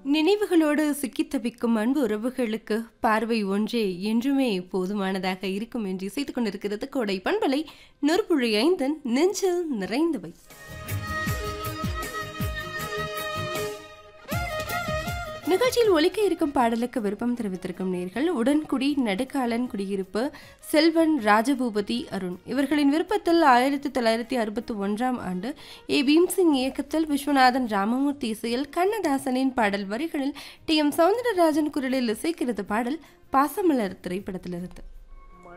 நினைவுகளோடு சிக்கித் தவிக்கும் அன்பு உறவுகளுக்கு பார்வை ஒன்றே என்றுமே போதுமானதாக இருக்கும் என்று இசைத்துக் கொண்டிருக்கிறது கோடை பண்பலை நொறுப்புழி ஐந்தன் நெஞ்சில் நிறைந்தவை நிகழ்ச்சியில் ஒலிக்க இருக்கும் பாடலுக்கு விருப்பம் தெரிவித்திருக்கும் நேர்கள் உடன்குடி நடுக்காலன் குடியிருப்பு செல்வன் ராஜபூபதி அருண் இவர்களின் விருப்பத்தில் ஆயிரத்தி தொள்ளாயிரத்தி அறுபத்தி ஒன்றாம் ஆண்டு ஏ பீம்சிங் இயக்கத்தில் விஸ்வநாதன் ராமமூர்த்தி இசையில் கண்ணதாசனின் பாடல் வரிகளில் டி எம் சவுந்தரராஜன் குரலில் இசைக்கிறது பாடல் பாசமலர் திரைப்படத்திலிருந்து